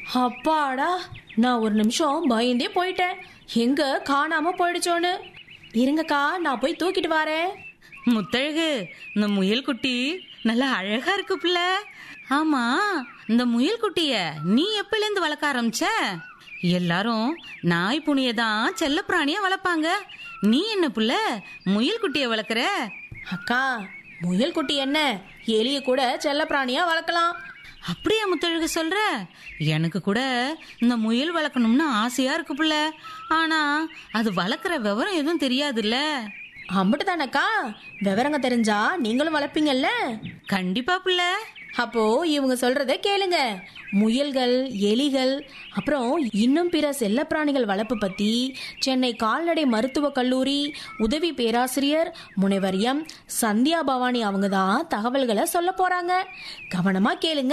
அப்பாடா நான் ஒரு நிமிஷம் பயந்தே போயிட்டேன் எங்க காணாம போயிடுச்சோன்னு இருங்கக்கா நான் போய் தூக்கிட்டு வரேன் முத்தழகு இந்த முயல் குட்டி நல்லா அழகா இருக்கு புள்ள ஆமா இந்த முயல் குட்டிய நீ எப்பல இருந்து வளர்க்க ஆரம்பிச்ச எல்லாரும் நாய் புனிய தான் செல்ல பிராணியா வளர்ப்பாங்க நீ என்ன புள்ள முயல் குட்டிய வளர்க்குற அக்கா முயல் குட்டி என்ன எலிய கூட செல்ல பிராணியா வளர்க்கலாம் அப்படியா முத்தழகு சொல்ற எனக்கு கூட இந்த முயல் வளர்க்கணும்னு ஆசையா இருக்கு புள்ள ஆனா அது வளர்க்குற விவரம் எதுவும் தெரியாதுல்ல அம்பிட்டு தானக்கா விவரங்க தெரிஞ்சா நீங்களும் வளர்ப்பீங்கல்ல கண்டிப்பா புள்ள அப்போ இவங்க சொல்றத கேளுங்க முயல்கள் எலிகள் அப்புறம் இன்னும் பிற செல்லப்பிராணிகள் வளர்ப்பு பத்தி சென்னை கால்நடை மருத்துவக் கல்லூரி உதவி பேராசிரியர் முனைவர் எம் சந்தியா பவானி அவங்க தான் தகவல்களை சொல்ல போறாங்க கவனமா கேளுங்க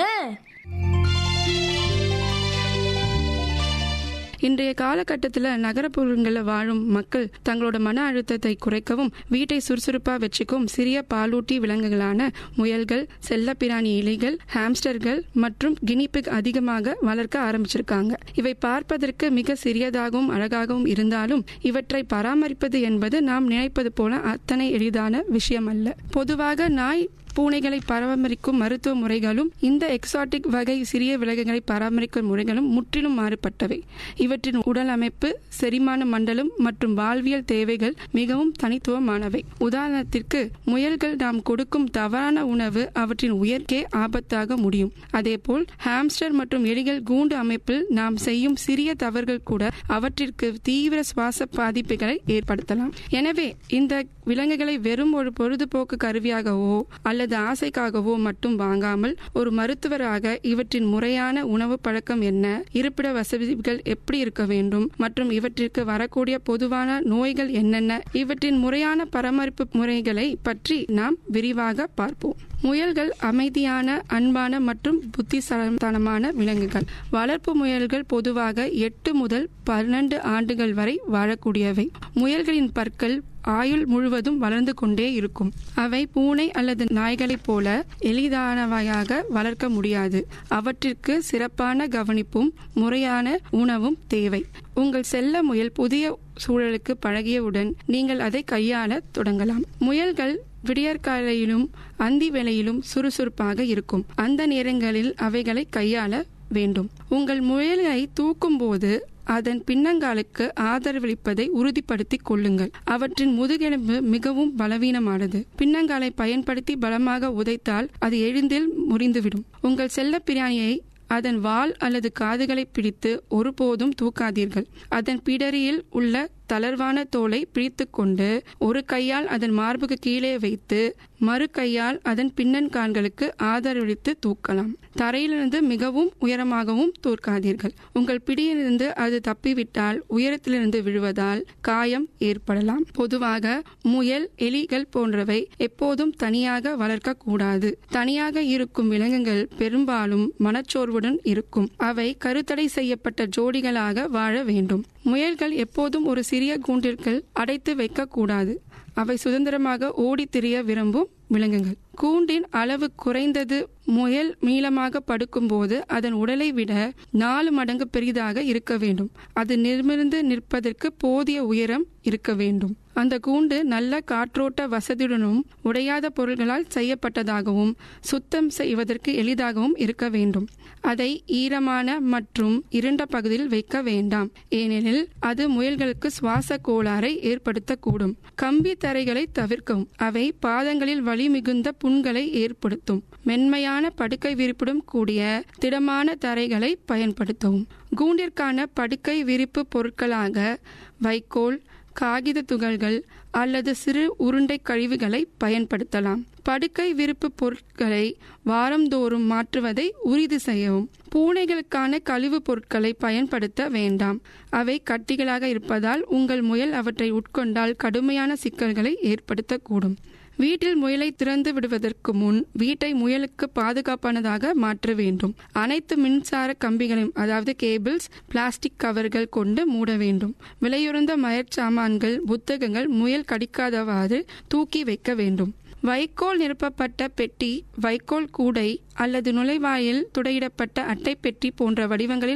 இன்றைய காலகட்டத்தில் நகரப்புறங்களில் வாழும் மக்கள் தங்களோட மன அழுத்தத்தை குறைக்கவும் வீட்டை சுறுசுறுப்பாக வச்சுக்கும் சிறிய பாலூட்டி விலங்குகளான முயல்கள் செல்லப்பிராணி எலிகள் ஹாம்ஸ்டர்கள் மற்றும் கினிபிக் அதிகமாக வளர்க்க ஆரம்பிச்சிருக்காங்க இவை பார்ப்பதற்கு மிக சிறியதாகவும் அழகாகவும் இருந்தாலும் இவற்றை பராமரிப்பது என்பது நாம் நினைப்பது போல அத்தனை எளிதான விஷயம் அல்ல பொதுவாக நாய் பூனைகளை பராமரிக்கும் மருத்துவ முறைகளும் இந்த எக்ஸாட்டிக் வகை சிறிய விலங்குகளை பராமரிக்கும் முறைகளும் முற்றிலும் மாறுபட்டவை இவற்றின் உடல் அமைப்பு செரிமான மண்டலம் மற்றும் வாழ்வியல் தேவைகள் மிகவும் தனித்துவமானவை உதாரணத்திற்கு முயல்கள் நாம் கொடுக்கும் தவறான உணவு அவற்றின் உயர்க்கே ஆபத்தாக முடியும் அதேபோல் ஹாம்ஸ்டர் மற்றும் எலிகள் கூண்டு அமைப்பில் நாம் செய்யும் சிறிய தவறுகள் கூட அவற்றிற்கு தீவிர சுவாச பாதிப்புகளை ஏற்படுத்தலாம் எனவே இந்த விலங்குகளை வெறும் ஒரு பொழுதுபோக்கு கருவியாகவோ அல்லது ஆசைக்காகவோ மட்டும் வாங்காமல் ஒரு மருத்துவராக இவற்றின் முறையான உணவு பழக்கம் என்ன இருப்பிட வசதிகள் எப்படி இருக்க வேண்டும் மற்றும் இவற்றிற்கு வரக்கூடிய பொதுவான நோய்கள் என்னென்ன இவற்றின் முறையான பராமரிப்பு முறைகளை பற்றி நாம் விரிவாக பார்ப்போம் முயல்கள் அமைதியான அன்பான மற்றும் புத்திசாலித்தனமான விலங்குகள் வளர்ப்பு முயல்கள் பொதுவாக எட்டு முதல் பன்னெண்டு ஆண்டுகள் வரை வாழக்கூடியவை முயல்களின் பற்கள் ஆயுள் முழுவதும் வளர்ந்து கொண்டே இருக்கும் அவை பூனை அல்லது நாய்களைப் போல எளிதானவையாக வளர்க்க முடியாது அவற்றிற்கு சிறப்பான கவனிப்பும் முறையான உணவும் தேவை உங்கள் செல்ல முயல் புதிய சூழலுக்கு பழகியவுடன் நீங்கள் அதை கையாள தொடங்கலாம் முயல்கள் விடியற்காலையிலும் அந்தி வேளையிலும் சுறுசுறுப்பாக இருக்கும் அந்த நேரங்களில் அவைகளை கையாள வேண்டும் உங்கள் முயலை தூக்கும் போது அதன் பின்னங்காலுக்கு ஆதரவளிப்பதை உறுதிப்படுத்திக் கொள்ளுங்கள் அவற்றின் முதுகெலும்பு மிகவும் பலவீனமானது பின்னங்காலை பயன்படுத்தி பலமாக உதைத்தால் அது எளிதில் முறிந்துவிடும் உங்கள் செல்ல பிராணியை அதன் வால் அல்லது காதுகளை பிடித்து ஒருபோதும் தூக்காதீர்கள் அதன் பிடரியில் உள்ள தளர்வான தோலை பிடித்துக்கொண்டு ஒரு கையால் அதன் மார்புக்கு கீழே வைத்து மறு கையால் அதன் பின்னன்கால்களுக்கு ஆதரவளித்து தூக்கலாம் தரையிலிருந்து மிகவும் உயரமாகவும் தூக்காதீர்கள் உங்கள் பிடியிலிருந்து அது தப்பிவிட்டால் உயரத்திலிருந்து விழுவதால் காயம் ஏற்படலாம் பொதுவாக முயல் எலிகள் போன்றவை எப்போதும் தனியாக வளர்க்க கூடாது தனியாக இருக்கும் விலங்குகள் பெரும்பாலும் மனச்சோர்வுடன் இருக்கும் அவை கருத்தடை செய்யப்பட்ட ஜோடிகளாக வாழ வேண்டும் முயல்கள் எப்போதும் ஒரு சிறிய கூண்டிற்குள் அடைத்து வைக்கக்கூடாது அவை சுதந்திரமாக ஓடித் திரிய விரும்பும் விலங்குகள் கூண்டின் அளவு குறைந்தது முயல் நீளமாக படுக்கும்போது அதன் உடலை விட நாலு மடங்கு பெரிதாக இருக்க வேண்டும் அது நிமிர்ந்து நிற்பதற்கு போதிய உயரம் இருக்க வேண்டும் அந்த கூண்டு நல்ல காற்றோட்ட வசதியுடனும் உடையாத பொருள்களால் செய்யப்பட்டதாகவும் சுத்தம் செய்வதற்கு எளிதாகவும் இருக்க வேண்டும் அதை ஈரமான மற்றும் இருண்ட பகுதியில் வைக்க வேண்டாம் ஏனெனில் அது முயல்களுக்கு சுவாச கோளாறை ஏற்படுத்தக்கூடும் கம்பி தரைகளை தவிர்க்கவும் அவை பாதங்களில் வலி மிகுந்த புண்களை ஏற்படுத்தும் மென்மையான படுக்கை விரிப்புடன் கூடிய திடமான தரைகளை பயன்படுத்தவும் கூண்டிற்கான படுக்கை விரிப்பு பொருட்களாக வைக்கோல் காகித துகள்கள் அல்லது சிறு உருண்டை கழிவுகளை பயன்படுத்தலாம் படுக்கை விருப்பு பொருட்களை வாரந்தோறும் மாற்றுவதை உறுதி செய்யவும் பூனைகளுக்கான கழிவுப் பொருட்களை பயன்படுத்த வேண்டாம் அவை கட்டிகளாக இருப்பதால் உங்கள் முயல் அவற்றை உட்கொண்டால் கடுமையான சிக்கல்களை ஏற்படுத்தக்கூடும் வீட்டில் முயலை திறந்து விடுவதற்கு முன் வீட்டை முயலுக்கு பாதுகாப்பானதாக மாற்ற வேண்டும் அனைத்து மின்சார கம்பிகளையும் அதாவது கேபிள்ஸ் பிளாஸ்டிக் கவர்கள் கொண்டு மூட வேண்டும் விலையுறந்த மயற்சாமான்கள் புத்தகங்கள் முயல் கடிக்காதவாறு தூக்கி வைக்க வேண்டும் வைக்கோல் நிரப்பப்பட்ட பெட்டி வைக்கோல் கூடை அல்லது நுழைவாயில் துடையிடப்பட்ட அட்டை பெட்டி போன்ற வடிவங்களில்